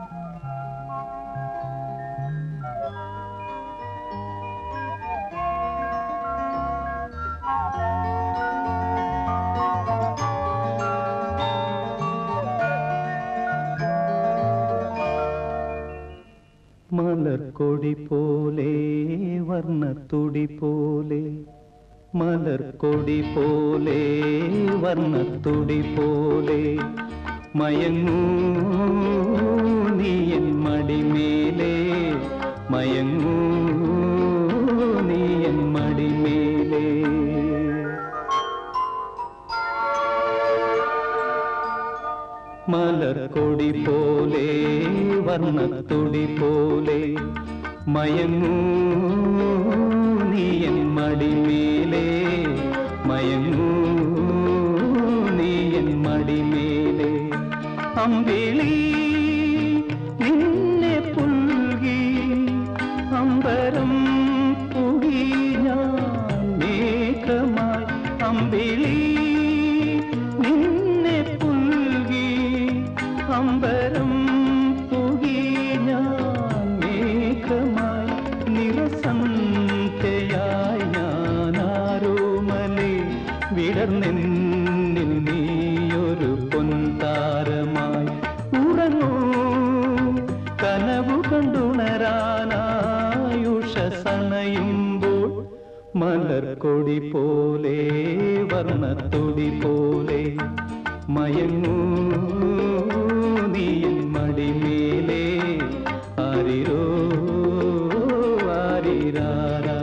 മലർക്കൊടി പോലെ വർണ്ണത്തുടി പോലെ മലർക്കൊടി പോലെ വർണ്ണത്തുടി പോലെ മയങ്ങൂ നീയൻ മടിമേലേ മയങ്ങൂ നീയൻ മടിമേലേ മലർക്കൊടി പോലെ വർണ്ണത്തുടി പോലെ മയങ്ങൂ നീയൻ മടിമേലേ മയങ്ങൂ നീയൻ മടിമേലേ അമ്പിളി നിന്നെ പുൽകി അമ്പരം പുകി ഞാൻ മേഘമായി അമ്പിളി നിന്നെ പുൽകി അമ്പരം പുകി ഞാൻ മേഘമായി നിറസന്ധ്യയായി ഞാനാരോമലേ വിടർന്നെന്നിൽ നീയൊരു പൊൻതാരമായി ഉറങ്ങൂ കനവു കണ്ടുണരാനായുഷസണയുമ്പോൾ മലർക്കൊടി പോലെ വർണ്ണത്തൊടി പോലെ മയങ്ങൂ നീയൻ മടിമേലേ ആരിരോ ആരിരാരോ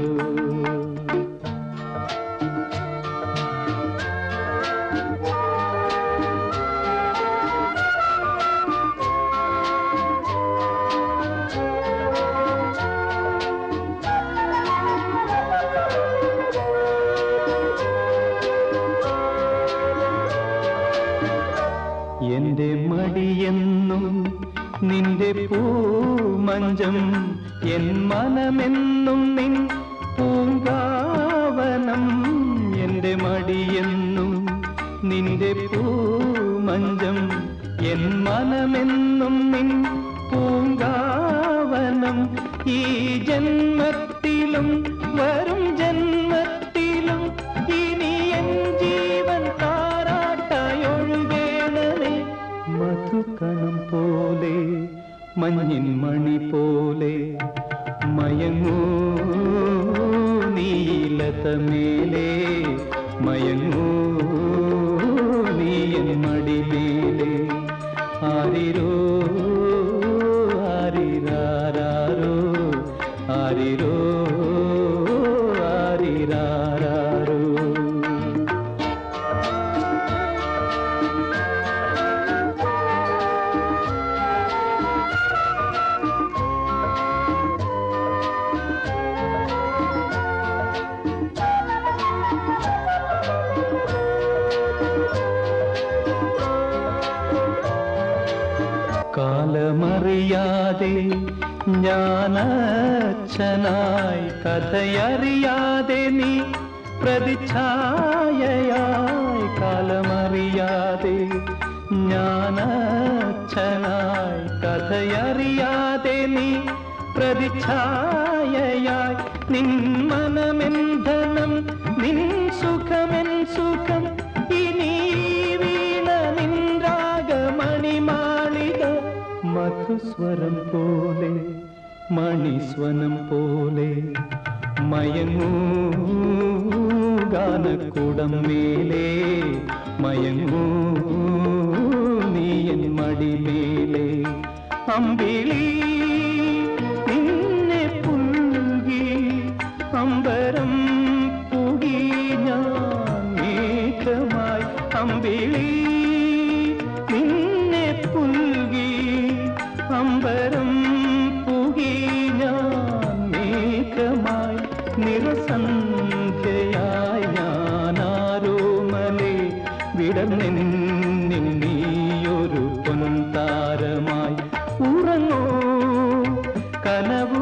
എന്റെ മടിയെന്നും നിന്റെ പൂമഞ്ചം എൻ മനമെന്നും നിൻ പൂങ്കാവനം എന്റെ മടിയെന്നും നിന്റെ പൂമഞ്ചം എൻ മനമെന്നും നിൻ പൂങ്കാവനം ഈ ജന്മത്തിലും വരും ജന്മത്തിലും ഇനി എൻ ജീവൻ താരാട്ടായൊഴുകേണമേ മധുകണം പോലെ മഞ്ഞിൻ മണി പോലെ മയങ്ങൂ നീലതമേലേ മയങ്ങൂ നീയൻ മടിമേലേ ആരിരോ ആരിരാരോ ആരിരോ ആരിരാരോ കാലമറിയാതെ ഞാനച്ഛനായി കഥയറിയാതെ നീ പ്രതിച്ഛായയായി കാലമറിയാതെ ഞാനച്ഛനായി കഥയറിയാതെ നീ പ്രതിച്ഛായയായി നിൻ മനമെന്ധനം നിൻ സുഖമെൻ സുഖം ഇനി വീണ നിൻ രാഗമണിമാളിക മധുസ്വരം പോലെ മണിസ്വനം പോലെ മയങ്ങൂ ഗാനക്കൂടം മേലേ മയങ്ങൂ നീയൻ മടിമേലേ അമ്പിളി നിന്നെ പുൽകി അമ്പരം പുകി ഞാൻ മേഘമായി അമ്പിളി നിന്നെ പുൽകി അമ്പരം പുകി ഞാൻ മേഘമായി നിറസന്ധ്യയായി ഞാനാരോമലേ വിടർന്നെന്നിൽ നീയൊരു പൊൻതാരമായി ഉറങ്ങോ കനവു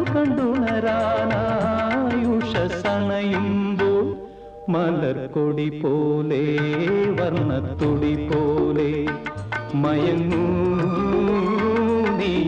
കണ്ടുണരാനായുഷസണയുമ്പോൾ മലർക്കൊടി പോലെ വർണ്ണത്തുടി പോലെ മയങ്ങൂ നീ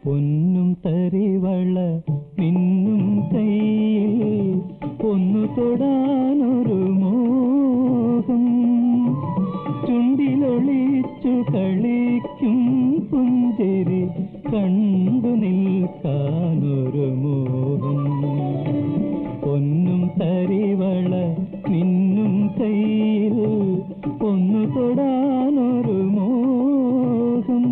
പൊന്നും തരിവള മിന്നും കയ്യിൽ ഒന്നു തൊടാനൊരു മോഹം ചുണ്ടിലൊളിച്ചു കളിക്കും പുഞ്ചിരി കണ്ടു നിൽക്കാനൊരു മോഹം പൊന്നും തരിവള മിന്നും കയ്യിൽ ഒന്നു തൊടാനൊരു മോഹം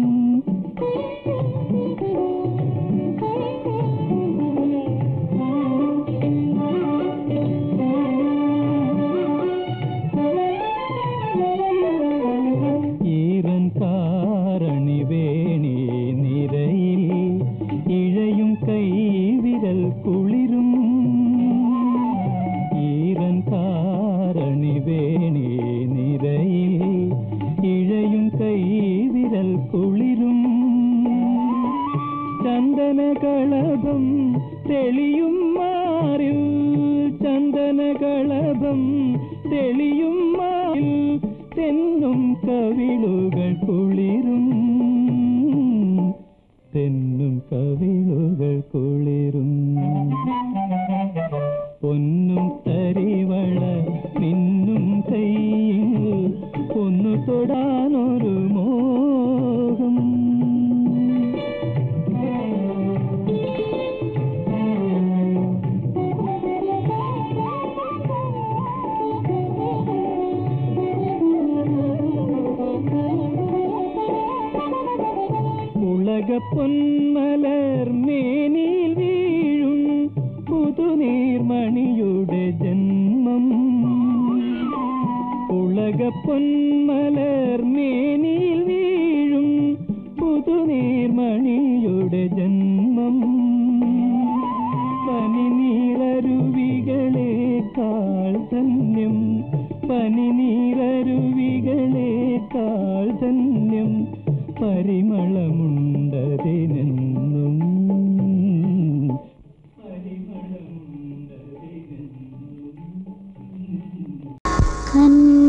ഈറൻ കാരണി വേണി നിരയിൽ ഇഴയും കൈവിരൽ കുളിരും ഈറൻ കാരണി വേണി നിരയിൽ ഇഴയും കൈവിരൽ കുളിരും ചന്ദനകളഭം തെളിയും മാറിൽ ചന്ദനകളഭം തെളിയും മാറിൽ തെന്നും കവിളുകൾ കുളിരും തെന്നും കവിളുകൾ കുളിരും പൊന്നും തരിവള നിന്നും കയ്യിൽ ഒന്നു തൊടാനൊരു മോഹം ഉലക പൊന്മലർ മേനിൽ വീഴും പുതുനീർമണിയുടെ ജന്മം ഉലക പൊന്മലർ മേനിൽ വീഴും പുതുനീർമണിയുടെ ജന്മം പനിനീരരുവികളേക്കാൾ ധന്യം പനിനീരരുവികളേക്കാൾ ധന്യം പരിമളമുണ്ടതിനെന്നും പരിമളമുണ്ടതിനെന്നും കന്നി നിലാവത്ത്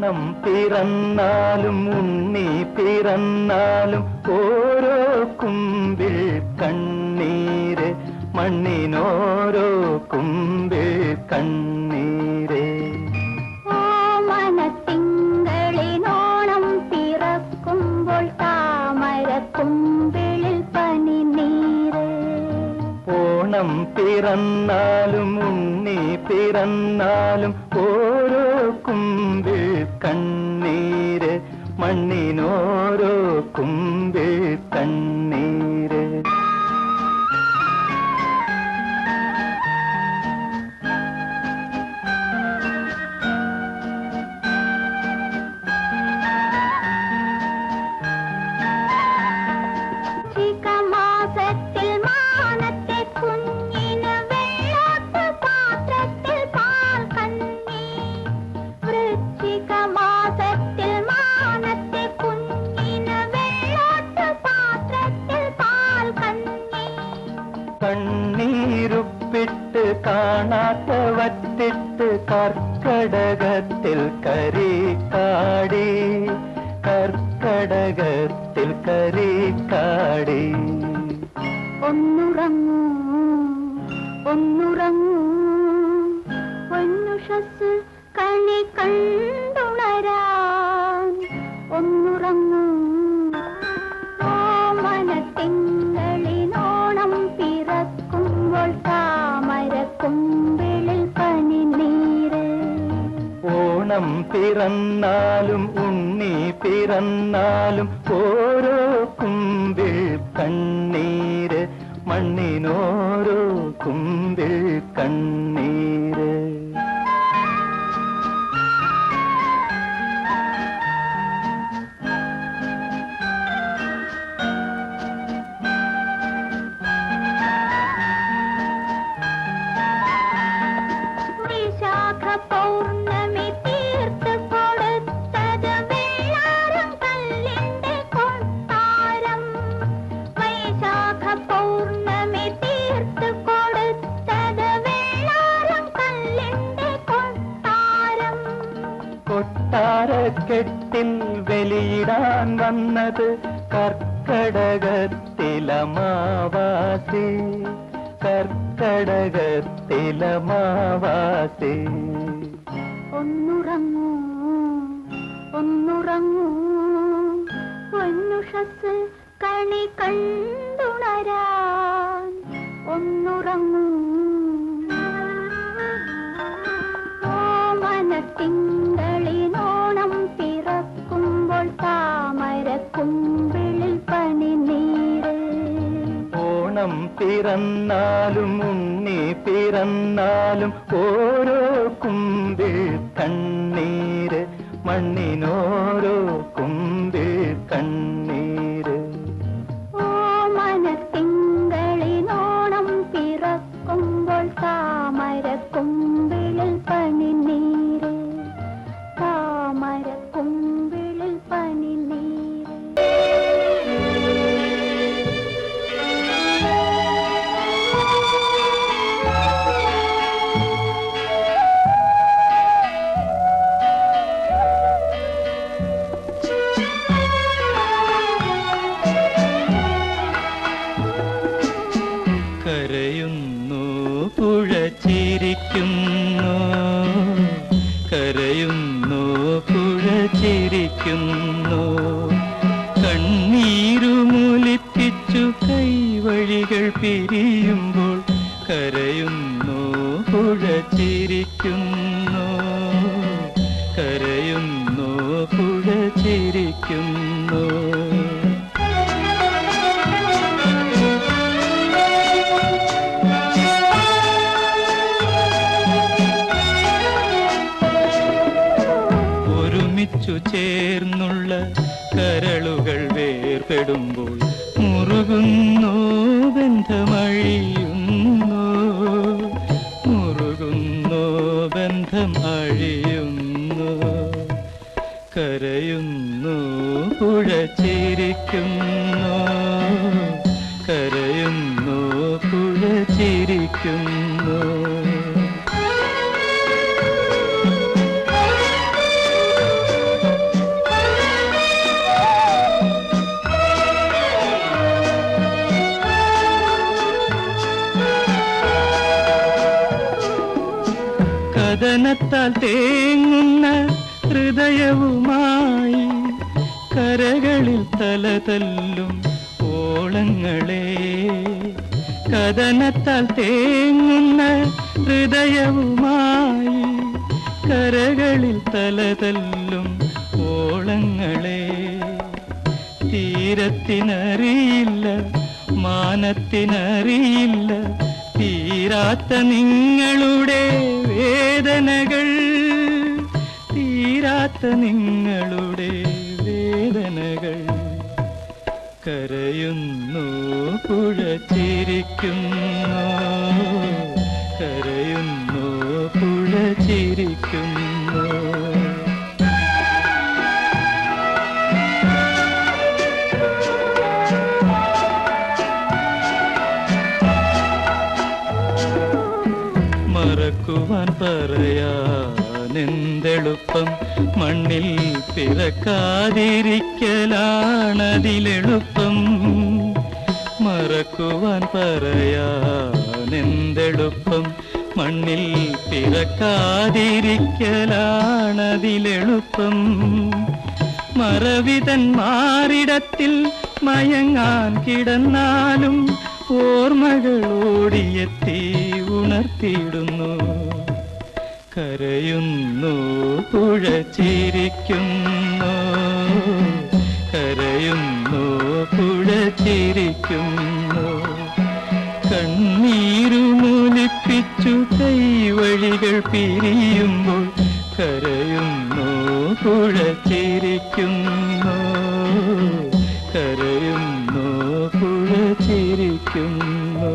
ഓണം പിറന്നാലും ഉണ്ണി പിറന്നാലും ഓരോ കുമ്പിൽ കണ്ണീര് മണ്ണിനോരോ കുമ്പിൽ കണ്ണീര് ഓമനത്തിങ്കളിനോണം പിറക്കുമ്പോൾ താമരക്കുമ്പിളിൽ പനിനീര് ഓണം പിറന്നാലും ഉണ്ണി പിറന്നാലും ഓരോ കുമ്പിൽ കണ്ണീര് മണ്ണിനോരോ കുമ്പിൽ കണ്ണീര് മാസത്തിൽ മാനത്തെ കുഞ്ഞിന് വെള്ളാട്ട് പാത്രത്തിൽ പാൽ കണ്ണി വൃശ്ചിക മാസത്തിൽ മാനത്തെ കുഞ്ഞിന് വെള്ളാട്ട് പാത്രത്തിൽ പാൽ കണ്ണി കണ്ണീരുപ്പിട്ട് കാണാത്ത വറ്റിട്ട് കർക്കടകത്തിൽ കരീക്കാടി കർക്കടകത്തിൽ കരീക്കാടി ഒന്നുറങ്ങൂ ഒന്നുറങ്ങൂ പൊന്നുഷസ് കണി കണ്ടുണരാൻ ഒന്നുറങ്ങൂ ഓമനത്തിങ്കളിനോണം പിറക്കുമ്പോൾ താമരക്കുമ്പിളിൽ പനിനീര് ഓണം പിറന്നാലും ഉണ്ണി പിറന്നാലും ഓരോ കുമ്പിൽ കണ്ണീര് മണ്ണിനോരോ കുമ്പിൽ കണ്ണീര് വിശാഖ പൗർണമി തീർത്ത് കൊടുത്തത് വെള്ളാരം കല്ലിന്റെ കൊട്ടാരം വൈശാഖ പൗർണമി തീർത്ത് കൊടുത്തത് വെള്ളാരം കല്ലിന്റെ കൊട്ടാരം കൊട്ടാരക്കെട്ടിൽ വെളിയിടാൻ വന്നത് കർക്കടകത്തിലമാവാസി കർക്കടകത്തിലമാവാസി ഒന്നുറങ്ങൂ ഒന്നുറങ്ങൂ പൊന്നുഷസ് കണി കണ്ടുണരാൻ ഒന്നുറങ്ങൂ ഓമനത്തിങ്കളിനോണം പിറക്കുമ്പോൾ താമരക്കുമ്പിളിൽ പനിനീര് ഓണം പിറന്നാലും ഉണ്ണി പിറന്നാലും ഓരോ കുമ്പിൽ കണ്ണീര് മണ്ണിനോരോ കുമ്പിൽ കണ്ണീര് ഓമനത്തിങ്കളിനോണം പിറക്കുമ്പോൾ താമരക്കുമ്പിളിൽ പനിനീര് താമരക്കുമ്പിളിൽ പനിനീര് കരയുന്നു പുഴ ചിരിക്കുന്നു കരയുന്നു പുഴ ചിരിക്കുന്നു കണ്ണീരുമൂലിപ്പിച്ചു കൈവഴികൾ പിരിയുമ്പോൾ കരയുന്നു പുഴ ചിരിക്കുന്നു കരയുന്നു പുഴ ചിരിക്കുന്നു ഒരുമിച്ചു ചേർന്നുള്ള കരളുകൾ വേർപെടുമ്പോൾ മുറുകുന്നു ബന്ധമഴിയുന്നു മുറുകുന്നു ബന്ധം അഴിയുന്നു കരയുന്നു പുഴ ചിരിക്കുന്നു കരയുന്നു പുഴ ചിരിക്കുന്നു കഥനത്താൽ തേങ്ങുന്ന ഹൃദയവുമായി കരകളിൽ തലതല്ലും ഓളങ്ങളെ കഥനത്താൽ തേങ്ങുന്ന ഹൃദയവുമായി കരകളിൽ തലതല്ലും ഓളങ്ങളെ തീരത്തിനറിയില്ല മാനത്തിനറിയില്ല തീരാത്ത നിങ്ങളുടെ വേദനകൾ തീരാത്ത നിങ്ങളുടെ വേദനകൾ കരയുന്നു പുഴ ചിരിക്കുന്നു കരയുന്നു പുഴ ചിരിക്കുന്നു മറക്കുവാൻ പറയാനെന്തെളുപ്പം മണ്ണിൽ പിറക്കാതിരിക്കലാണതിലെളുപ്പം മറക്കുവാൻ പറയാനെന്തെളുപ്പം മണ്ണിൽ പിറക്കാതിരിക്കലാണതിലെളുപ്പം മറവിതൻ മാറിടത്തിൽ മയങ്ങാൻ കിടന്നാലും ഓർമ്മകൾ ഓടിയെത്തി ഉണർത്തിയിടുന്നു കരയുന്നു പുഴ ചിരിക്കുന്നു കരയുന്നു പുഴ ചിരിക്കുന്നു കണ്ണീരുമൂലിപ്പിച്ചു കൈവഴികൾ പിരിയുമ്പോൾ കരയുന്നു പുഴ ചിരിക്കുന്നു കരയുന്നു പുഴ ചിരിക്കുന്നു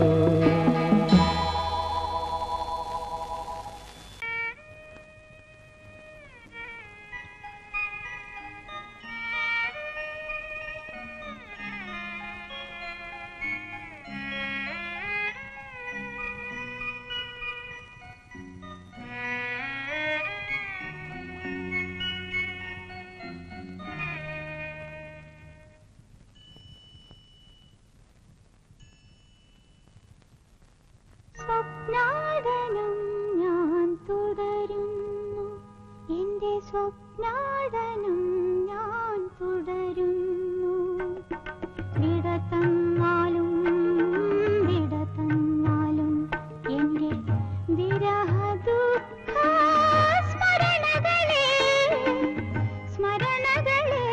സ്വപ്നാടനം ഞാൻ തുടരുന്നു എന്റെ സ്വപ്നാടനം ഞാൻ തുടരുന്നു വിട തന്നാലും വിട തന്നാലും എന്റെ വിരഹ ദുഃഖ സ്മരണകളെ സ്മരണകളെ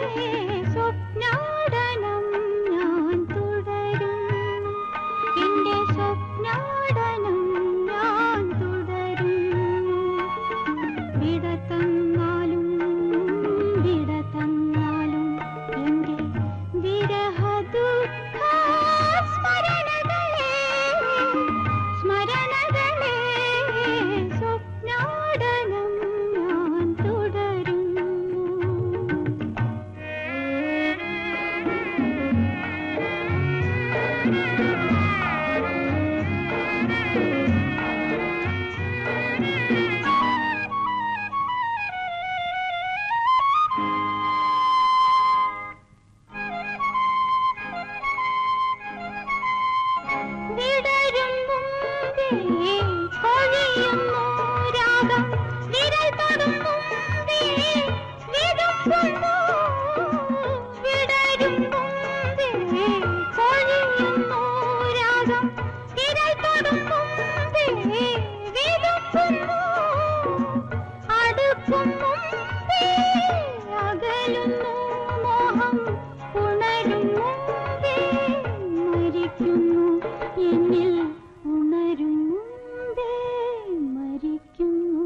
സ്വപ്നാടനം ഞാൻ തുടരുന്നു എന്റെ സ്വപ്നാടനം ഞാൻ തുടരുന്നു വിട തന്നാലും വിട തന്നാലും എന്റെ വിരഹ ദുഃഖ സ്മരണകളെ സ്മരണകളെ സ്വപ്നാടനം ഞാൻ തുടരുന്നു വിടരും മുമ്പേ പൊഴിയുന്നു രാഗം വിരൽ തൊടും മുമ്പേ വിതുമ്പുന്നു വിടരും മുമ്പേ പൊഴിയുന്നു രാഗം വിരൽ തൊടും മുമ്പേ വിതുമ്പുന്നു അടുക്കും മുമ്പേ അകലുന്നു മോഹം ഉണരും മുമ്പേ മരിക്കുന്നു എന്നിൽ ഉണരും മുമ്പേ മരിക്കുന്നു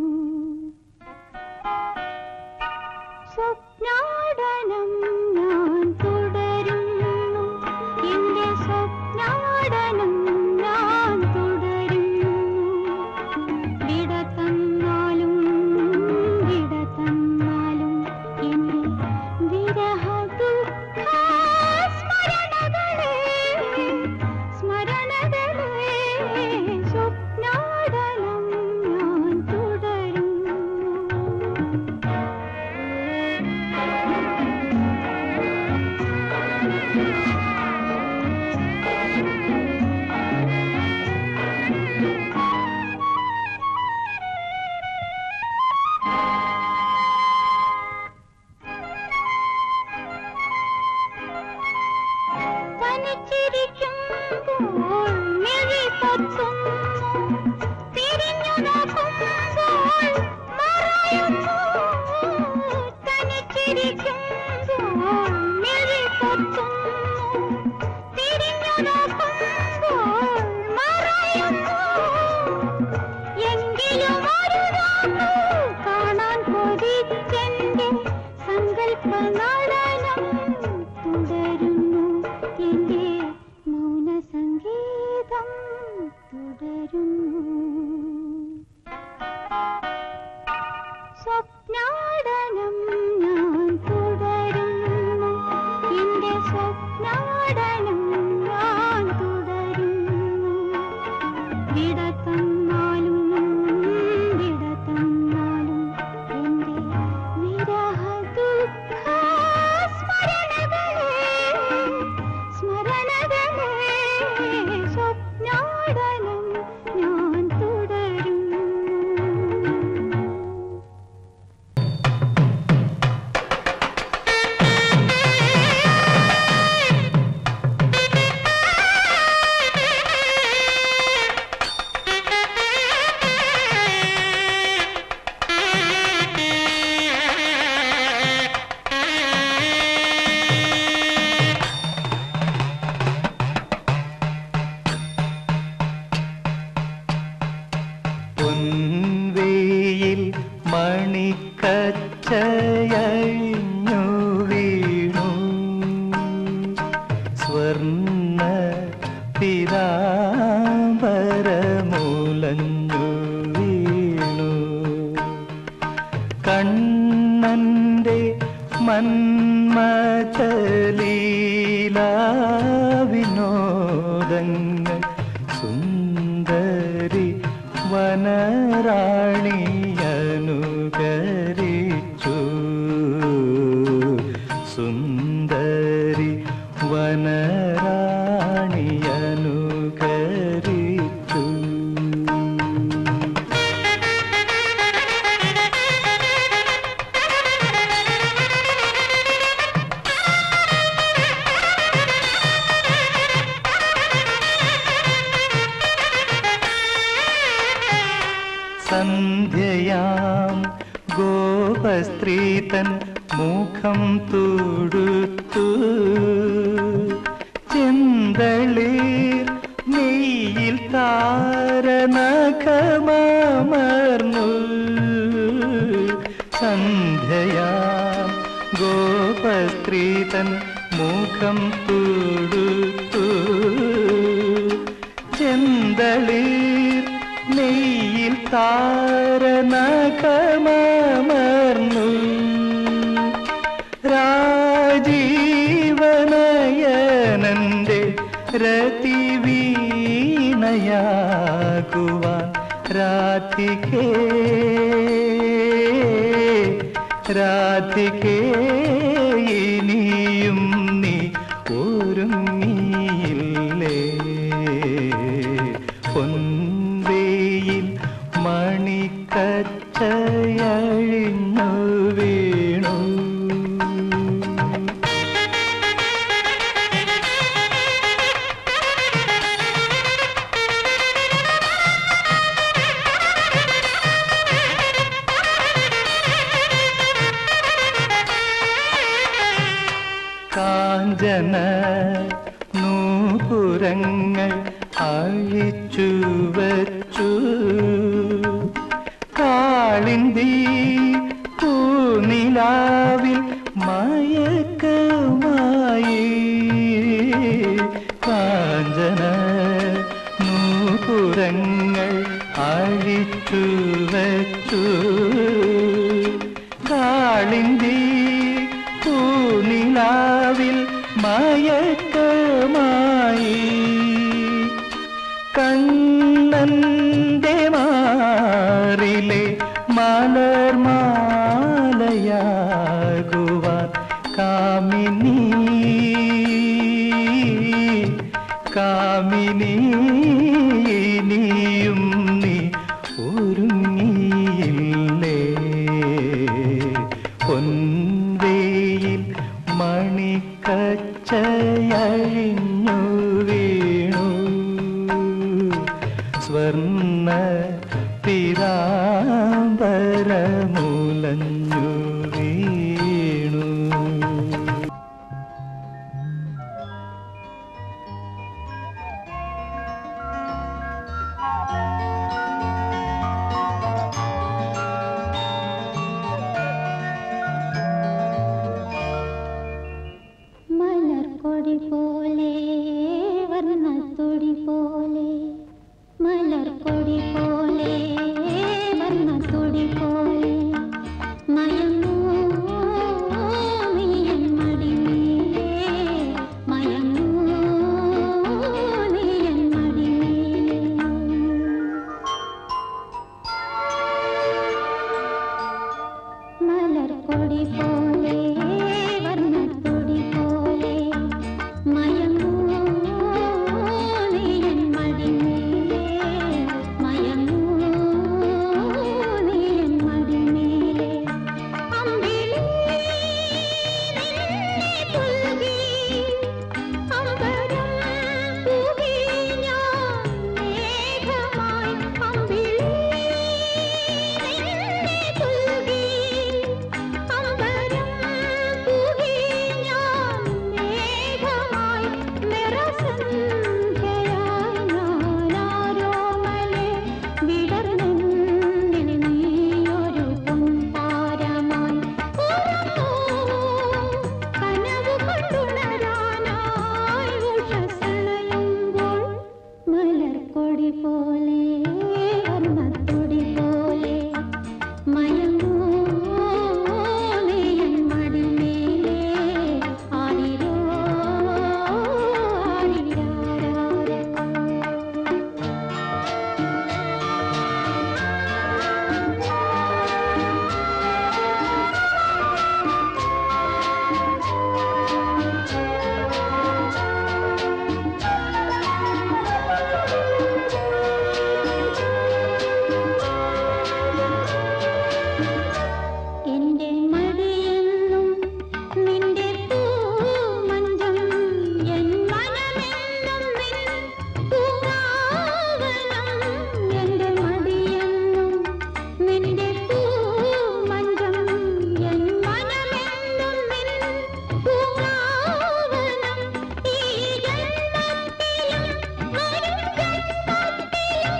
സ്വപ്നാടനം ഞാൻ തുടരുന്നു എന്റെ സ്വപ്നാടനം ഞാൻ തുടരുന്നു വിട തന്നാലും വിട തന്നാലും എന്റെ വിരഹ ദുഃഖ സ്മരണകളെ സ്മരണകളെ സ്വപ്നാടനം ഞാൻ തുടരുന്നു ചിരിക്കുമ്പോൾ മിഴി കൊത്തുന്നു തിരിഞ്ഞു നോക്കുമ്പോൾ മറയുന്നു എങ്കിലും ഒരു രാത്രി കാണാൻ കൊതിച്ചെന്റെ സങ്കല്പ നടനം തുടരുന്നു എന്റെ മൗന സംഗീതം തുടരുന്നു സ്വപ്നാടനം ഞാൻ തുടരുന്നു എന്റെ സ്വപ്നാടനം ഞാൻ തുടരുന്നു വിട തന്നാലും വിട തന്നാലും എന്റെ വിരഹ ദുഃഖ സ്മരണകളെ സ്മരണകളെ സ്വപ്നാടനം ഞാൻ തുടരുന്നു പൊൻവേയിൽ മണിക്കച്ചയഴിഞ്ഞു വീണു സ്വർണ്ണ പിതാംബരമൂലഞ്ഞു വീണു കണ്ണന്റെ മന്മചലീല വിനോദങ്ങൾ സുന്ദരി വനറാണിയനുകരിച്ചു സുന്ദരി വനറാണിയനുകരിച്ചു സന്ധ്യയാം ഗോപസ്ത്രീതൻ മുഖം തൊടുത്തു ചെന്തളീർ നെയ്യിൽ താരനഖമർന്നു സന്ധ്യയാം ഗോപസ്ത്രീതൻ മുഖം തൊടുത്തു ചെന്തളീർ നെയ്യിൽ താരനഖമർന്നു രാജീവനയനന്റെ രതിവീണയാകുവാൻ രാധികേ രാധികേ ഇനിയും നീ ഒരുങ്ങിയില്ലേ പൊൻവേയിൽ മണിക്കച്ചയഴിഞ്ഞു വീണു കാഞ്ചന നൂപുരങ്ങൾ അഴിച്ചു വച്ചു കാളിന്തി പൂനിലാവിൽ മയക്കമായി കാഞ്ചന നൂപുരങ്ങൾ അഴിച്ചു വച്ചു കാളിന്തി പൂനിലാവിൽ മയക്കമായി കണ്ണന്റെ മാറിലെ മലർമാലയാകുവാൻ കാമിനി കാമിനി നീയും നീ ഒരുങ്ങിയില്ലേ പൊൻവേയിൽ മണിക്കച്ചയഴിഞ്ഞു വീണു സ്വർണ്ണ പിരാമ്പരമുലഞ്ഞു വീണു പോലെ മലർക്കൊടി പോലെ വർണ്ണത്തൊടി പോലെ മയങ്ങൂ നീയൻ മടിമേലേ മയങ്ങൂ നീയൻ മടിമേലേ മലർക്കൊടി പോലെ വർണ്ണത്തൊടി പോലെ മയങ്ങൂ നീയൻ മടിമേലേ മയങ്ങൂ നീയൻ മടിമേലേ അമ്പിളി നിന്നെ പുൽകി അമ്പരം പൂകി ഞാൻ മേഘമായി അമ്പിളി നിന്നെ പുൽകി അമ്പരം പൂകി ഞാൻ മേഘമായി നിറസന്ധ്യയായി ഞാനാരോമലേ വിടർന്നെന്നിൽ നീയൊരു പൊൻതാരമായി ഉറങ്ങൂ കനവ് കണ്ടുണരാനായി ഉഷസണയുമ്പോൾ മലർക്കൊടി പോലെ വർണ്ണത്തൊടി പോലെ മയങ്ങൂ നീയൻ മടിമേലേ ആരിരോ ആരിരാരാരോ എന്റെ മടിയെന്നും നിന്റെ പൂമഞ്ചം എൻ മനമെന്നും നിൻ പൂങ്കാവനം എന്റെ മടിയെന്നും നിന്റെ പൂമഞ്ചം എൻ മനമെന്നും നിൻ പൂങ്കാവനം ഈ ജന്മത്തിലും വരും ജന്മത്തിലും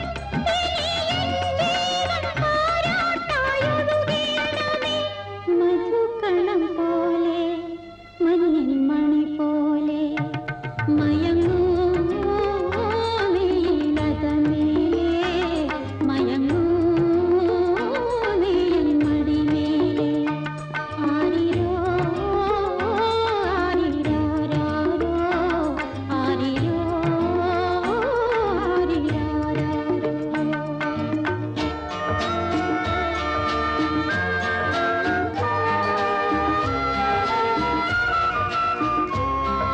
മധുകണം പോലെ മഞ്ഞൻ മണി പോലെ മയങ്ങൂ നീലതമേലേ മയങ്ങൂ നീയൻ മടിമേലേ ആരിരോ ആരിരാരാരോ ആരിരോ ആരിരാരാരോ ആ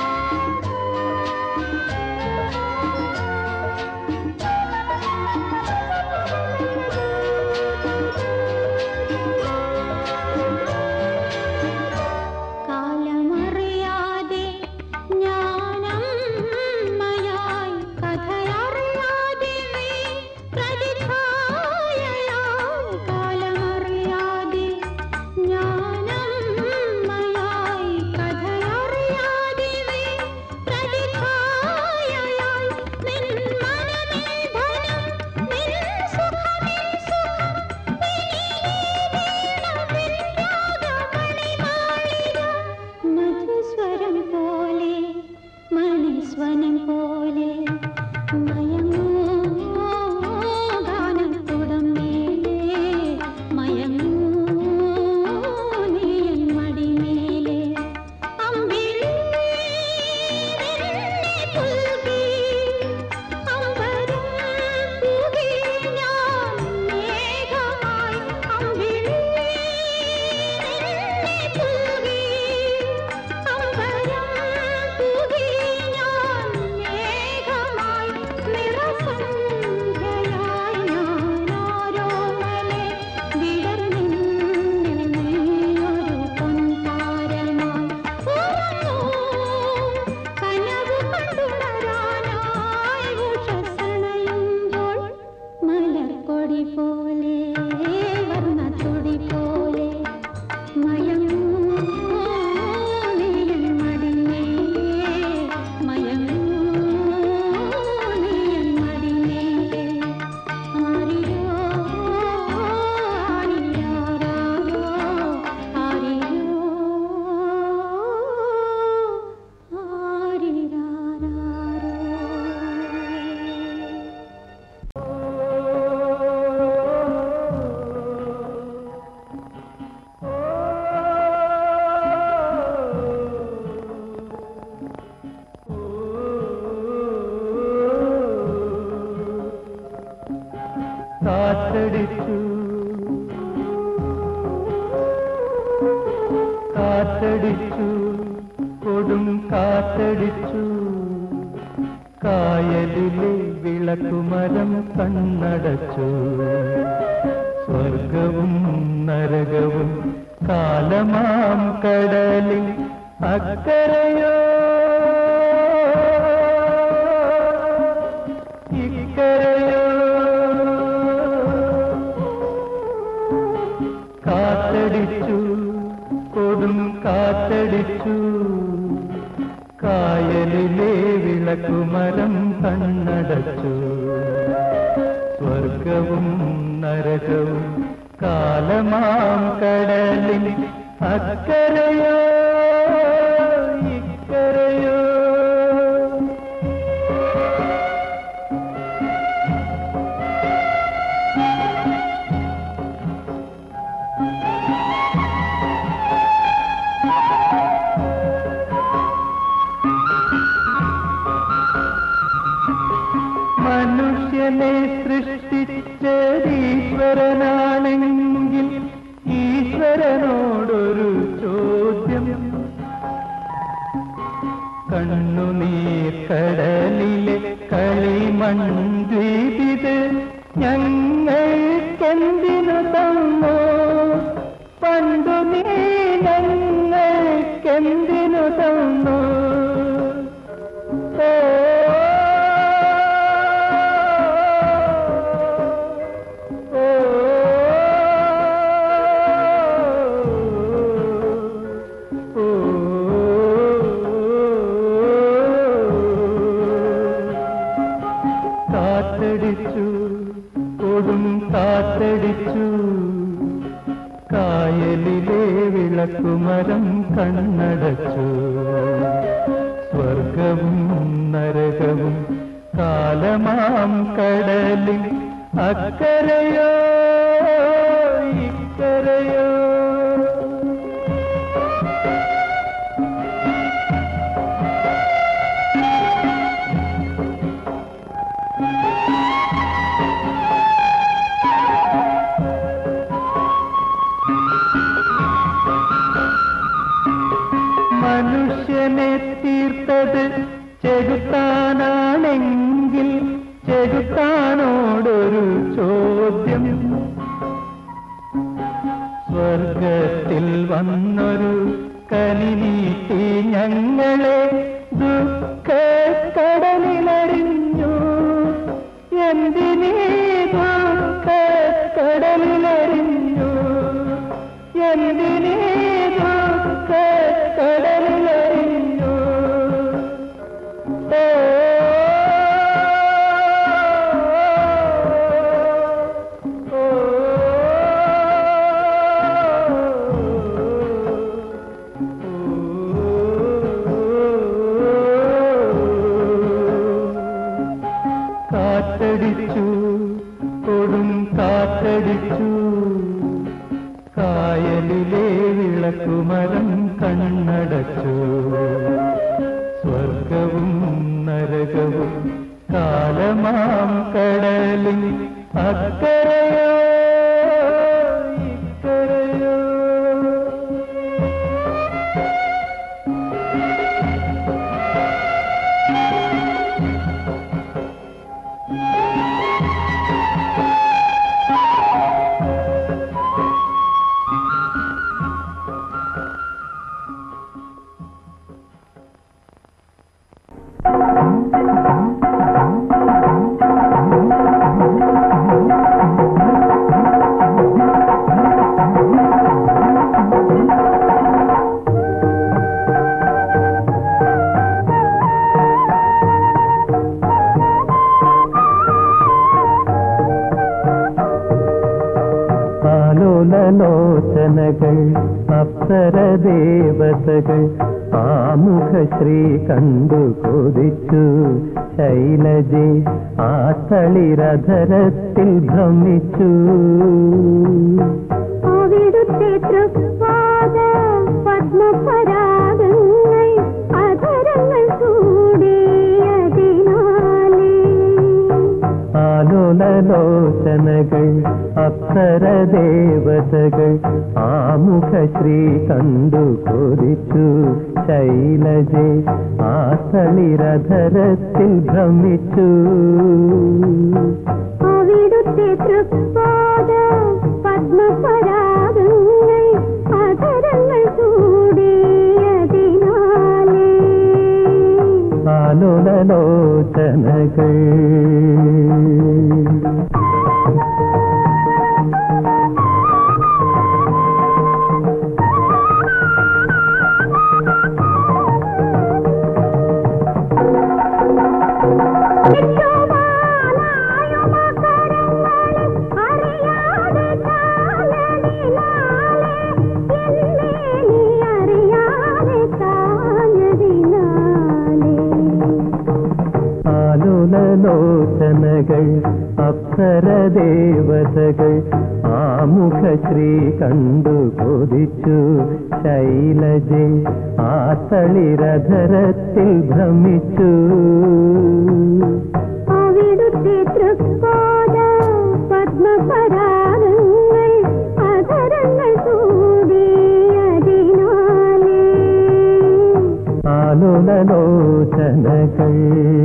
കാറ്റടിച്ചു കൊടും കാറ്റടിച്ചു കായലിലെ വിളക്കുമരം കണ്ണടച്ചു സ്വർഗവും നരകവും കാലമാം കടലിൽ അക്കരയോ ഇക്കരയോ കാറ്റടിച്ചു കൊടും കാറ്റടിച്ചു കായലിലെ വിളക്കുമരം കണ്ണടച്ചു സ്വർഗവും നരകവും കാലമാം കടലിൽ അക്കരയോ ഇക്കരയോ മനുഷ്യനെ സൃഷ്ടിച്ചതീശ്വരനാണെങ്കിൽ ഈശ്വരനോടൊരു ചോദ്യം കണ്ണുനീർ കടലിലെ കളിമൺദ്വീപിത് ഞങ്ങൾക്കെന്തിനു തന്നോ പണ്ടു നീ ഞങ്ങൾക്കെന്തിനു തന്നോ ഓ ഓ കാറ്റടിച്ചു കൊടും കാറ്റടിച്ചു കായലിലെ വിളക്കുമരം കണ്ണടച്ചു സ്വർഗവും നരകവും കാലമാം കടലിൽ അക്കരയോ ഇക്കരയോ മനുഷ്യനെ തീർത്തത് ചെകുത്താനാണെങ്കിൽ ചെകുത്താനോടൊരു ചോദ്യം സ്വർഗത്തിൽ വന്നൊരു കനി നീട്ടി ഞങ്ങളെ ദുഃഖ കടലിലറിഞ്ഞു എന്തിനീ ദുഃഖ കടലിലറിഞ്ഞു എന്തിനീ ദുഃഖ കടലിലറിഞ്ഞു ഓ കാറ്റടിച്ചു കൊടും കാറ്റടിച്ചു കായലിലെ വിളക്കുമരം കണ്ണടച്ചു സ്വർഗവും നരകവും കാലമാം കടലിൽ അക്കരയോ ഇക്കരയോ ആലോലലോചനകൾ അപ്സരദേവതകൾ ആമുഖശ്രീ കണ്ടു കൊതിച്ചു ശൈലജെ ആ തളിരധരത്തിൽ ഭ്രമിച്ചു അവിടുത്തെ തൃപ്പാദ പത്മപരാഗങ്ങൾ അധരങ്ങൾ ചൂടിയതിനാലേ ആലോല ആലോലലോചനകൾ അപ്സരദേവതകൾ ആമുഖശ്രീ കണ്ടു കൊതിച്ചു ശൈലജെ ആ തളിരധരത്തിൽ ഭ്രമിച്ചു അവിടുത്തെ തൃപ്പാദ പത്മപരാഗങ്ങൾ അധരങ്ങൾ ചൂടിയതിനാലേ ആലോലലോചനകൾ അറിയാതെ താനതിനാലേ എന്നെ നീ അറിയാതെ താനതിനാലേ ആലുലലോചനകൾ അപ്സരദേവതകൾ ആമുഖശ്രീ കണ്ടു കൊതിച്ചു ശൈലജെ ആ തളിരധരത്തിൽ ഭ്രമിച്ചു അവിടുത്തെ തൃപ്പാദ പത്മപരാഗങ്ങൾ അധരങ്ങൾ ചൂടിയതിനാലേ ആലുലലോചനകൾ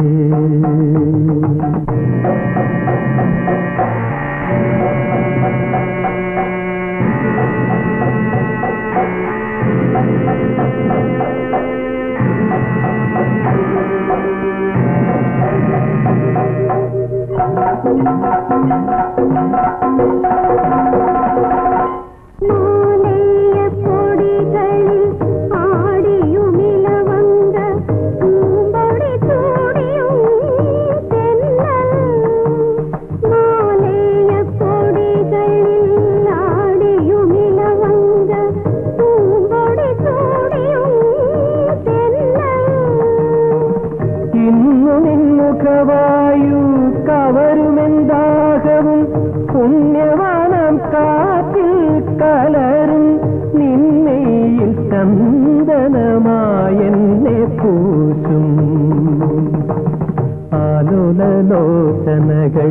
മാലയപ്പൊടികളിൽ ആടിയുമിലവങ്ക പൂമ്പൊടി ചൂടിയും തെന്നൽ മാലയപ്പൊടികളിൽ ആടിയുമിലവങ്ക പൂമ്പൊടി ചൂടിയും തെന്നൽ ഇന്നു നിൻമുഖവായു കവരുമെന്താകവും പുണ്യവാനം കാറ്റിൽ കലരും നിന്നയിൽ ചന്ദനമായെന്നെ പൂശും ആലുലലോചനകൾ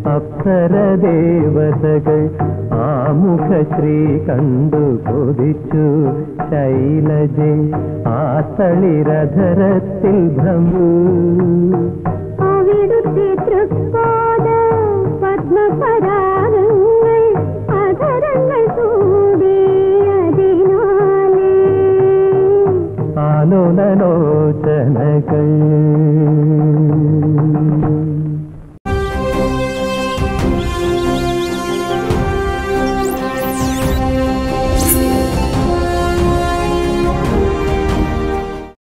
അപ്സരദേവതകൾ ആമുഖശ്രീ കണ്ടു കൊതിച്ചു ശൈലജെ ആ തളിരധരത്തിൽ ഭ്രമു അവിടുത്തെ തൃപ്പാദ പത്മപരാഗങ്ങൾ അധരങ്ങൾ ചൂടിയതിനാലേ ആലോലലോചനകൾ